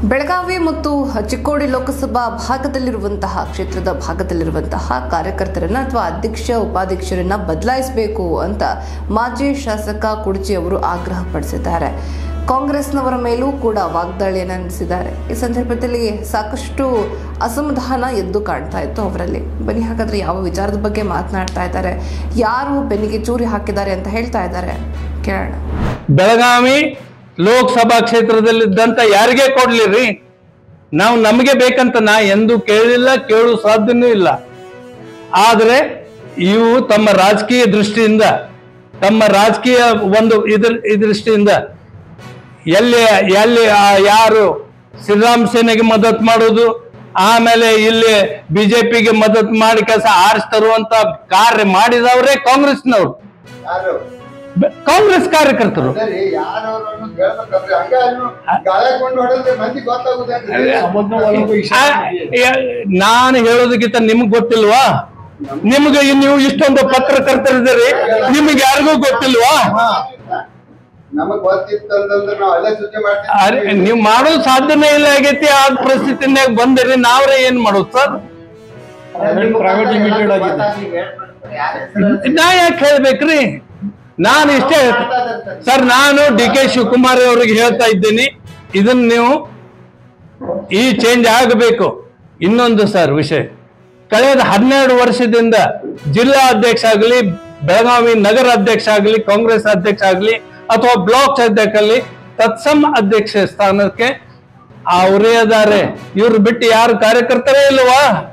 ಬೆಳಗಾವಿ ಮತ್ತು ಚಿಕ್ಕೋಡಿ ಲೋಕಸಭಾ ಭಾಗದಲ್ಲಿರುವಂತಹ ಕ್ಷೇತ್ರದ ಭಾಗದಲ್ಲಿರುವಂತಹ ಕಾರ್ಯಕರ್ತರನ್ನ ಅಥವಾ ಅಧ್ಯಕ್ಷ ಉಪಾಧ್ಯಕ್ಷರನ್ನ ಬದಲಾಯಿಸಬೇಕು ಅಂತ ಮಾಜಿ ಶಾಸಕ ಕುಡ್ಚಿ ಅವರು ಆಗ್ರಹ ಪಡಿಸಿದ್ದಾರೆ ಕಾಂಗ್ರೆಸ್ನವರ ಮೇಲೂ ಕೂಡ ವಾಗ್ದಾಳಿಯನ್ನು ನಡೆಸಿದ್ದಾರೆ ಈ ಸಂದರ್ಭದಲ್ಲಿ ಸಾಕಷ್ಟು ಅಸಮಾಧಾನ ಎದ್ದು ಕಾಣ್ತಾ ಇತ್ತು ಅವರಲ್ಲಿ ಬನ್ನಿ ಹಾಗಾದ್ರೆ ಯಾವ ವಿಚಾರದ ಬಗ್ಗೆ ಮಾತನಾಡ್ತಾ ಇದ್ದಾರೆ ಯಾರು ಬೆನ್ನಿಗೆ ಚೂರಿ ಹಾಕಿದ್ದಾರೆ ಅಂತ ಹೇಳ್ತಾ ಇದ್ದಾರೆ ಕೇಳೋಣ ಬೆಳಗಾವಿ ಲೋಕಸಭಾ ಕ್ಷೇತ್ರದಲ್ಲಿದ್ದಂತ ಯಾರಿಗೆ ಕೊಡ್ಲಿರಿ ನಾವು ನಮಗೆ ಬೇಕಂತ ನಾ ಎಂದು ಕೇಳಿಲ್ಲ ಕೇಳು ಸಾಧ್ಯನೂ ಇಲ್ಲ ಆದ್ರೆ ಇವು ತಮ್ಮ ರಾಜಕೀಯ ದೃಷ್ಟಿಯಿಂದ ತಮ್ಮ ರಾಜಕೀಯ ಒಂದು ಇದ್ರ ಈ ದೃಷ್ಟಿಯಿಂದ ಎಲ್ಲಿ ಎಲ್ಲಿ ಆ ಯಾರು ಶ್ರೀರಾಮ್ ಸೇನೆಗೆ ಮದತ್ ಮಾಡೋದು ಆಮೇಲೆ ಇಲ್ಲಿ ಬಿಜೆಪಿಗೆ ಮದತ್ ಮಾಡಿ ಕೆಲಸ ಆರಿಸಿ ತರುವಂತ ಕಾರ್ಯ ಮಾಡಿದವರೇ ಕಾಂಗ್ರೆಸ್ನವ್ರು ಯಾರು ಬೆ- ಕಾಂಗ್ರೆಸ್ ಕಾರ್ಯಕರ್ತರು ಸರಿ ಯಾರು ಅವ್ರನ್ನು ಹೇಳ್ಬೇಕಂದ್ರೆ ಹಂಗ ಅನ್ನು ಗಾಯಕೊಂಡು ಹೊಡೆದ್ರೆ ಮಂದಿ ಗೊತ್ತಾಗುದೇ ಆ, ಯ- ನಾನು ಹೇಳೋದಕ್ಕಿಂತ ನಿಮ್ಗೆ ಗೊತ್ತಿಲ್ವಾ ನಿಮ್ಗೆ ನೀವು ಇಷ್ಟೊಂದು ಪತ್ರಕರ್ತರಿದ್ದೀರಿ ನಿಮ್ಗೆ ಯಾರಿಗೂ ಗೊತ್ತಿಲ್ವಾ ನಮಗ್ ಗೊತ್ತಿತ್ತು ಅಂತಂದ್ರೆ ನಾವು ಅಲ್ಲೇ ಸುದ್ದಿ ಅರೆ, ಮಾಡ್ತೀವಿ ನೀವು ಮಾಡೋದು ಸಾಧ್ಯನೇ ಇಲ್ಲ ಆಗೈತಿ ಆ ಪರಿಸ್ಥಿತಿನಾಗ ಬಂದಿರಿ ನಾವ್ರೆ ಏನ್ ಮಾಡೋದು ಸರ್ ಪ್ರೈವೇಟ್ ಲಿಮಿಟೆಡ್ ಆಗಿದೆ ನಾ ಯಾಕೆ ಹೇಳ್ಬೇಕ್ರಿ ನಾನು ಇಷ್ಟೇ ಹೇಳ್ತೆ- ಸರ್ ನಾನು ಡಿ ಕೆ ಶಿವಕುಮಾರ್ ಅವ್ರಿಗೆ ಹೇಳ್ತಾ ಇದ್ದೀನಿ ಇದನ್ನ ನೀವು ಈ ಚೇಂಜ್ ಆಗಬೇಕು ಇನ್ನೊಂದು ಸರ್ ವಿಷಯ ಕಳೆದ ಹನ್ನೆರಡು ವರ್ಷದಿಂದ ಜಿಲ್ಲಾ ಅಧ್ಯಕ್ಷ ಆಗಲಿ ಬೆಳಗಾವಿ ನಗರ ಅಧ್ಯಕ್ಷ ಆಗಲಿ ಕಾಂಗ್ರೆಸ್ ಅಧ್ಯಕ್ಷ ಆಗಲಿ ಅಥವಾ ಬ್ಲಾಕ್ ಅಧ್ಯಕ್ಷ ಆಗಲಿ ತತ್ಸಮ ಅಧ್ಯಕ್ಷ ಸ್ಥಾನಕ್ಕೆ ಅವರೇ ಅದಾರೆ ಇವ್ರು ಬಿಟ್ಟು ಯಾರು ಕಾರ್ಯಕರ್ತರೇ ಇಲ್ವಾ